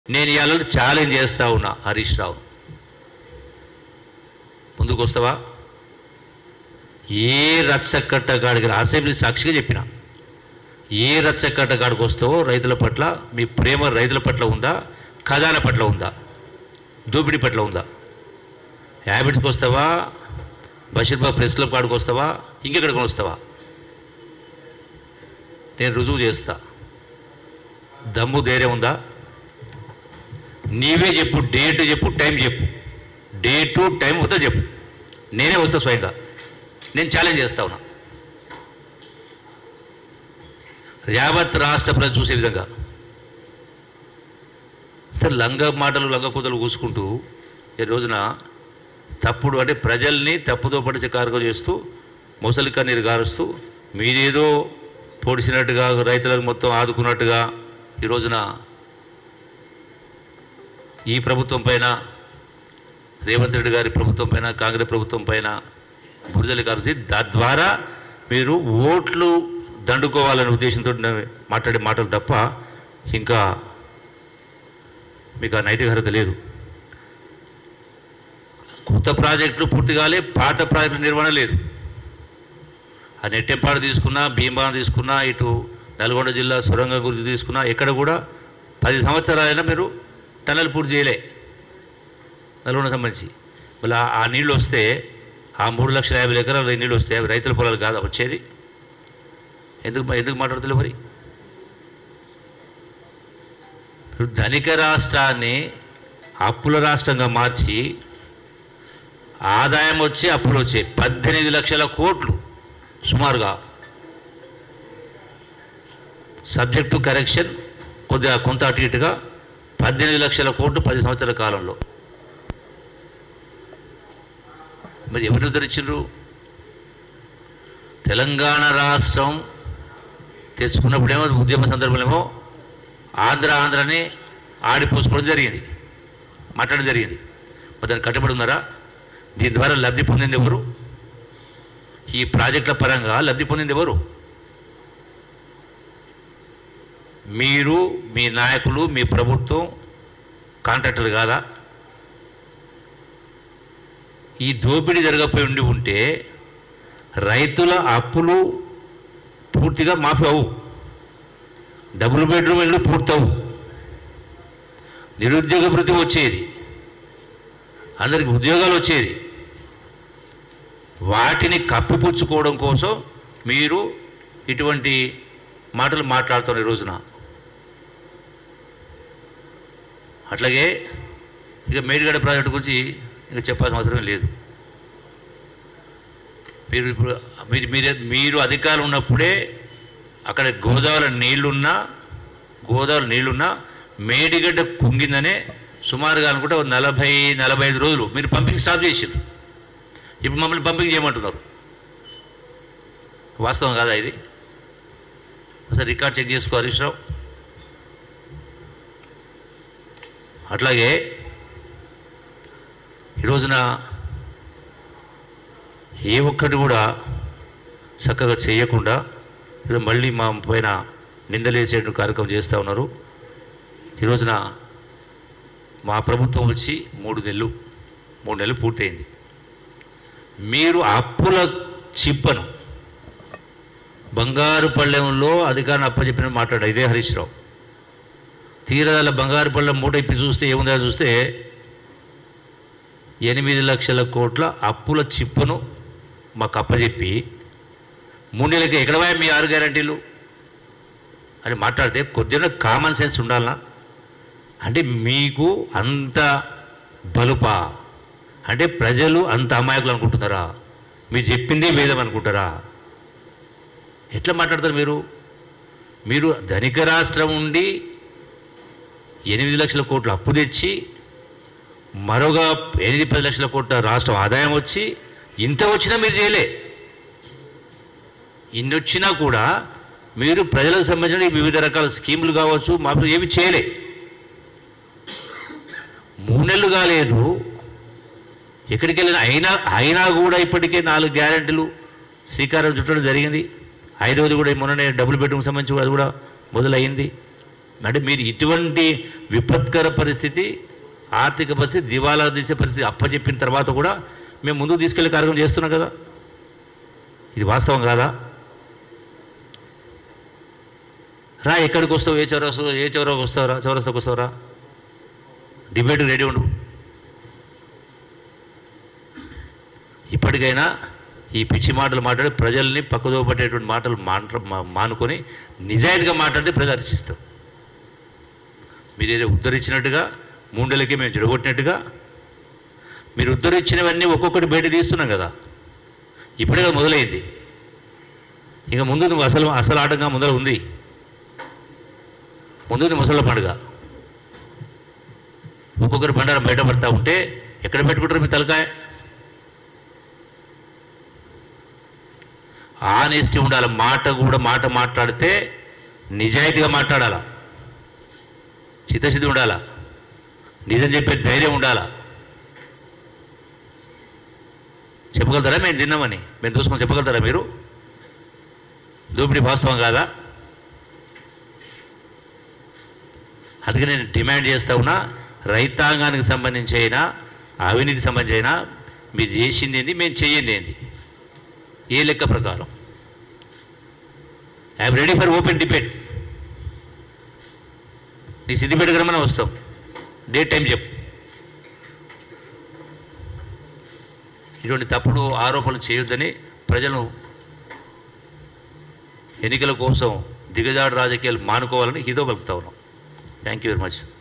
నేను ఇవాళ ఛాలెంజ్ చేస్తా ఉన్నా హరీష్ రావు ముందుకు వస్తావా ఏ రచ్చకట్ట కాడికి రా- అసెంబ్లీ సాక్షిగా చెప్పిన ఏ రచ్చకట్ట కాడికి వస్తావో రైతుల పట్ల మీ ప్రేమ రైతుల పట్ల ఉందా ఖజానా పట్ల ఉందా దోపిడీ పట్ల ఉందా హ్యాబిట్స్కి వస్తావా బషీర్బాగ్ ప్రెస్ క్లబ్ కాడికి వస్తావా ఇంకెక్కడికి వస్తావా నేను రుజువు చేస్తా దమ్ము ధైర్యం ఉందా నీవే చెప్పు డేట్ చెప్పు టైం చెప్పు డేటు టైం వస్తా చెప్పు నేనే వస్తా స్వయంగా నేను ఛాలెంజ్ చేస్తా ఉన్నా యావత్ రాష్ట్ర ప్రజలు చూసే విధంగా అంటే లంగ మాటలు లంగ కూతలు కూసుకుంటూ ఈ రోజున తప్పుడు అంటే ప్రజల్ని తప్పుదో పడిచే కార్యక్రమం చేస్తూ ముసలి కన్నీరు గారుస్తూ మీరేదో పొడిచినట్టుగా రైతులకు మొత్తం ఆదుకున్నట్టుగా ఈ రోజున ఈ ప్రభుత్వం పైన రేవంత్ రెడ్డి గారి ప్రభుత్వం పైన కాంగ్రెస్ ప్రభుత్వం పైన బురదలు కాల్చి తద్వారా మీరు ఓట్లు దండుకోవాలనే ఉద్దేశంతో నేను మాట్లాడే మాటలు తప్ప ఇంకా మీకు ఆ నైతిక అర్హత లేదు కొత్త ప్రాజెక్టులు పూర్తి కాలే పాత ప్రాజెక్టుల నిర్వహణ లేదు ఆ నెట్టెంపాడు తీసుకున్నా భీంబాను తీసుకున్నా ఇటు నల్గొండ జిల్లా సొరంగం గురించి తీసుకున్నా ఎక్కడ కూడా పది సంవత్సరాలైనా మీరు టన్నెల్ పూర్తి చేయలే నల్గొండ సంబంధించి మళ్ళీ ఆ- ఆ నీళ్ళు వస్తే ఆ మూడు లక్షల యాభై ఎకరాలు నీళ్ళు వస్తే అవి రైతుల పొలాలు కాదా వచ్చేది ఎందుకు ఎందుకు మాట్లాడుతులే మరి ఇప్పుడు ధనిక రాష్ట్రాన్ని అప్పుల రాష్ట్రంగా మార్చి ఆదాయం వచ్చి అప్పులు వచ్చాయి పద్దెనిమిది లక్షల కోట్లు సుమారుగా సబ్జెక్టు కరెక్షన్ కొద్దిగా కొంత అటు ఇటుగా పద్దెనిమిది లక్షల కోట్లు పది సంవత్సరాల కాలంలో మరి ఎవరు ఉద్ధరించారు తెలంగాణ రాష్ట్రం తెచ్చుకున్నప్పుడేమో ఉద్యమ సందర్భంలో ఆంధ్ర ఆంధ్రని ఆడిపోసుకోవడం జరిగింది మాట్లాడడం జరిగింది మరి దానికి కట్టుబడి ఉన్నారా దీని ద్వారా లబ్ధి పొందింది ఎవరు ఈ ప్రాజెక్టుల పరంగా లబ్ధి పొందింది ఎవరు మీరు మీ నాయకులు మీ ప్రభుత్వం కాంట్రాక్టర్ కాదా ఈ దోపిడీ జరగపోయి ఉండి ఉంటే రైతుల అప్పులు పూర్తిగా మాఫీ అవు డబుల్ బెడ్రూమ్ ఇల్లు పూర్తవు నిరుద్యోగ భృతి వచ్చేది అందరికి ఉద్యోగాలు వచ్చేది వాటిని కప్పిపుచ్చుకోవడం కోసం మీరు ఇటువంటి మాటలు మాట్లాడుతున్నారు ఈ రోజున అట్లాగే ఇక మేడిగడ్డ ప్రాజెక్టు గురించి ఇక చెప్పాల్సిన అవసరం లేదు మీరు ఇప్పుడు మీరు మీరే మీరు అధికారులు ఉన్నప్పుడే అక్కడ గోదావరి నీళ్లున్నా గోదావరి నీళ్లున్నా మేడిగడ్డ కుంగిందనే సుమారుగా అనుకుంటే ఒక నలభై నలభై ఐదు రోజులు మీరు పంపింగ్ స్టాప్ చేసారు ఇప్పుడు మమ్మల్ని పంపింగ్ చేయమంటున్నారు వాస్తవం కాదా ఇది ఒకసారి రికార్డ్ చెక్ చేసుకో హరీష్ రావు అట్లాగే ఈ రోజున ఏ ఒక్కటి కూడా చక్కగా చేయకుండా ఇది మళ్ళీ మా పైన నిందలేసే కార్యక్రమం చేస్తూ ఉన్నారు ఈ రోజున మా ప్రభుత్వం వచ్చి మూడు నెలలు మూడు నెలలు పూర్తయింది మీరు అప్పుల చిప్పను బంగారు పళ్ళెంలో అధికారిని అప్పచెప్పిన మాట్లాడ ఇదే హరీష్ రావు తీరదాల బంగారు పళ్ళెం మూట ఇప్పి చూస్తే ఏముందో చూస్తే ఎనిమిది లక్షల కోట్ల అప్పుల చిప్పును మాకు అప్పచెప్పి మూడు నెలలకి ఎక్కడ పోయా మీ ఆరు గ్యారంటీలు అని మాట్లాడితే కొద్దిగా కామన్ సెన్స్ ఉండాలనా అంటే మీకు అంత బలుపా అంటే ప్రజలు అంత అమాయకులు అనుకుంటున్నారా మీరు చెప్పిందే వేదం అనుకుంటారా ఎట్లా మాట్లాడతారు మీరు మీరు ధనిక రాష్ట్రం ఉండి ఎనిమిది లక్షల కోట్ల అప్పు తెచ్చి మరొక ఎనిమిది పది లక్షల కోట్ల రాష్ట్రం ఆదాయం వచ్చి ఇంత వచ్చినా మీరు చేయలే ఇన్ని వచ్చినా కూడా మీరు ప్రజలకు సంబంధించిన ఈ వివిధ రకాల స్కీములు కావచ్చు మాకు ఏమి చేయలే మూడు నెలలు కాలేదు ఎక్కడికి వెళ్ళినా అయినా అయినా కూడా ఇప్పటికే నాలుగు గ్యారెంటీలు శ్రీకారం చుట్టడం జరిగింది ఐదవది కూడా మొన్ననే డబుల్ బెడ్రూమ్ సంబంధించి అది కూడా మొదలైంది అంటే మీరు ఇటువంటి విపత్కర పరిస్థితి ఆర్థిక పరిస్థితి దివాలా తీసే పరిస్థితి అప్పచెప్పిన తర్వాత కూడా మేము ముందుకు తీసుకెళ్లే కార్యక్రమం చేస్తున్నాం కదా ఇది వాస్తవం కాదా రా ఎక్కడికి వస్తావు ఏ చౌరస్తా ఏ చౌరకు వస్తావురా చౌరస్తాకు వస్తావురా డిబేట్ రెడీ ఉండు ఇప్పటికైనా ఈ పిచ్చి మాటలు మాట్లాడి ప్రజల్ని పక్కదో పట్టేటువంటి మాటలు మాట్లా మా- మానుకొని నిజాయితీగా మాట్లాడితే ప్రజలు హర్షిస్తారు మీరేదో ఉద్ధరించినట్టుగా మూడేళ్ళకి మేము చెడగొట్టినట్టుగా మీరు ఉద్ధరించినవన్నీ ఒక్కొక్కటి బయట తీస్తున్నాం కదా ఇప్పుడే కదా మొదలైంది ఇంకా ముందు నువ్వు అసలు అసలు ఆటంగా ముందర ఉంది ముందు ముసళ్ళ పండుగ ఒక్కొక్కరి బండారం బయట పడతా ఉంటే ఎక్కడ పెట్టుకుంటారు మీ తలకాయ ఆనెస్టీ ఉండాలి మాట కూడా మాట మాట్లాడితే నిజాయితీగా మాట్లాడాలా చిత్తశుద్ధి ఉండాలా నిజం చెప్పే ధైర్యం ఉండాలా చెప్పగలుగుతారా మేము తిన్నామని మేము చూసుకొని చెప్పగలుగుతారా మీరు దోపిడీ వాస్తవం కాదా అందుకే నేను డిమాండ్ చేస్తా ఉన్నా రైతాంగానికి సంబంధించి అయినా అవినీతికి సంబంధించి అయినా మీరు చేసింది ఏంది మేము చెయ్యింది ఏంది ఏ లెక్క ప్రకారం I'm ready for open debate నీ సిద్దిపేట గ్రామన వస్తాం డే టైం చెప్పు ఇటువంటి తప్పుడు ఆరోపణలు చేయొద్దని ప్రజలను ఎన్నికల కోసం దిగజాడు రాజకీయాలు మానుకోవాలని హితో పలుకుతా ఉన్నాం థ్యాంక్ యూ వెరీ మచ్